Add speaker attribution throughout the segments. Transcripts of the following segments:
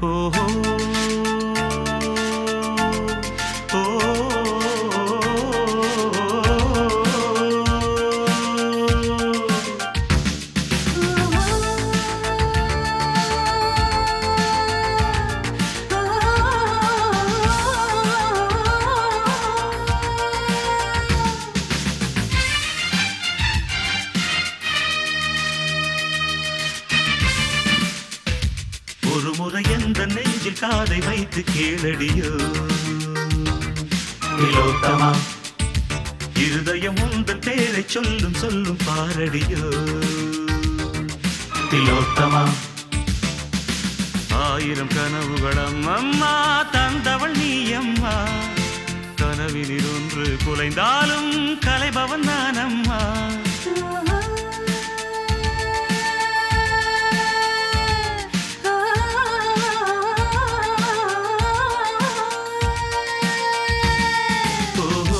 Speaker 1: ஓஹோ ஓ ஒரு முறை எந்த நெஞ்சில் காதை வைத்து கேளடியோ திலோத்தமா இருதயம் உந்தன் பேரை சொல்லும் சொல்லும் பாரடியோ திலோத்தமா ஆயிரம் கனவுகளம் அம்மா தந்தவள் நீ அம்மா கனவினில் ஒன்று குலைந்தாலும் கலைபவன் நான் அம்மா ஓஹோ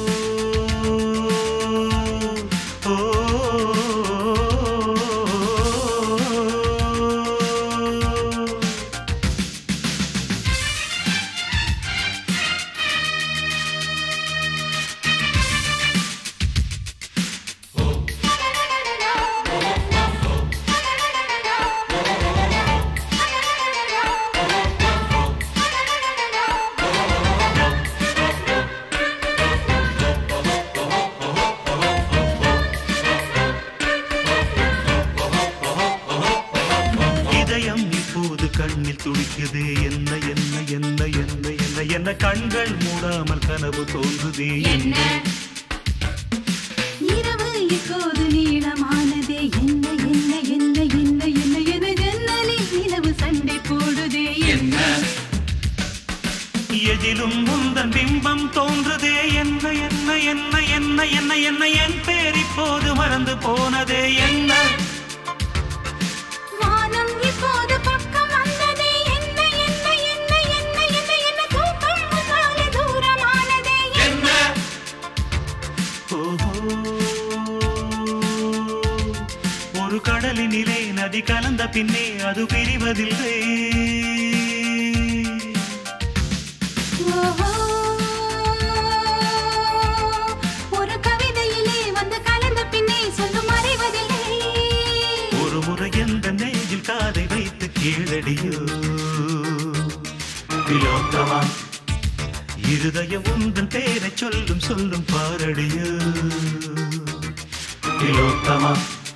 Speaker 1: ஓ இதயம் இப்போது கண்ணில் துடிக்குது என்ன என்ன என்ன என்ன என்ன என்ன கண்கள் மூடாமல் கனவு தோன்றுதே
Speaker 2: என்ன இரவு இப்போது நீளமானதே என்ன என்ன என்ன என்ன என்ன என ஜன்னலில் நிலவு சண்டை போடுதே என்ன
Speaker 1: எதிலும் முந்தன் பிம்பம் தோன்றுதே என்ன என்ன என்ன என்ன என்ன என்ன என் பேர் இப்போது மறந்து போனதே என்ன
Speaker 2: வானம் இப்போது பக்கம் வந்ததே என்ன என்ன என்ன என்ன என்ன என்ன தூக்கம் முன்னாலே தூரமானதே என்ன
Speaker 1: ஓஹோ ஒரு கடலினிலே நதி கலந்த பின்னே அது பிரிவதில்லை
Speaker 2: ஓஹோ ஒரு கவிதையிலே வந்து கலந்த பின்னே சொல்லும் மறைவதில்லை
Speaker 1: ஒரு முறை எந்த நெஞ்சில் காதை வைத்து கீழடியோ திலோத்தமா இருதயம் உந்தன் பேரை சொல்லும் சொல்லும் பாரடியோ திலோத்தமா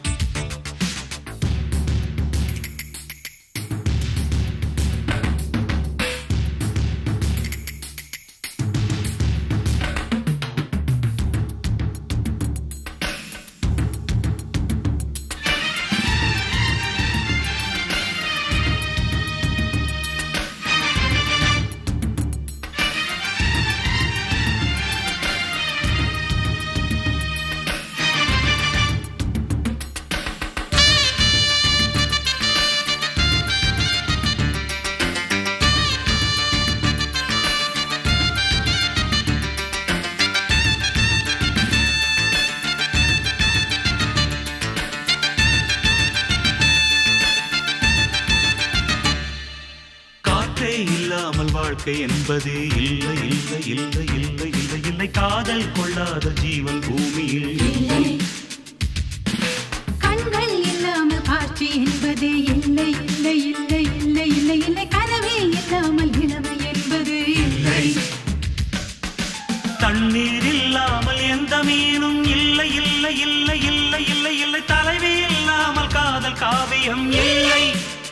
Speaker 1: காற்றே இல்லாமல் வாழ்க்கை என்பதே இல்லை இல்லை இல்லை இல்லை இல்லை இல்லை காதல் கொள்ளாத ஜீவன் பூமியில் இல்லை
Speaker 2: கண்கள் இல்லாமல் காட்சி என்பதே இல்லை இல்லை இல்லை இல்லை இல்லை இல்லை கனவே இல்லாமல் இளமை என்பது இல்லை
Speaker 1: தண்ணீர் இல்லாமல் எந்த மீனும் இல்லை இல்லை இல்லை இல்லை இல்லை இல்லை தலைவி இல்லாமல் காதல் காவியம் இல்லை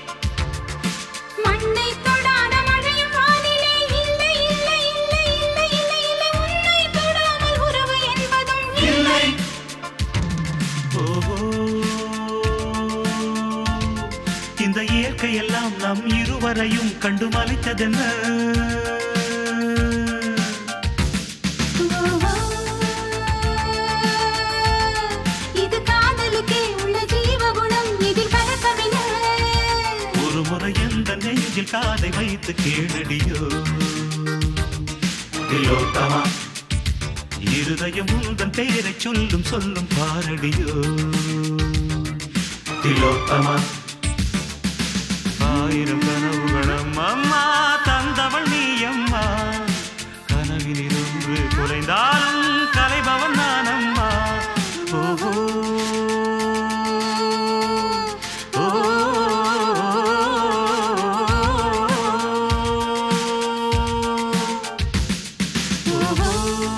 Speaker 2: மண்ணை தொடாத மழையும் வானிலே இல்லை இல்லை இல்லை இல்லை இல்லை இல்லை உன்னை தொடாமல் உறவு என்பதும் இல்லை
Speaker 1: ஓஹோ இந்த இயற்கை எல்லாம் நம் இருவரையும் கண்டு மலித்ததென்ன
Speaker 2: ஓஹோ. இது காதலுக்கே உள்ள ஜீவகுணம் இதில் கலக்கமில்லை
Speaker 1: ஒரு முறை எந்த நெஞ்சில் காதை வைத்து கேளடியோ திலோத்தமா இருதயம் உந்தன் பெயரை சொல்லும் சொல்லும் பாரடியோ திலோத்தமா ஆயிரம் கனவுகளும் அம்மம்மா தந்தவள் நீ அம்மா கனவினில் ஒன்று குறைந்தாலும் கலைபவன் நான் அம்மா ஓஹோ ஓ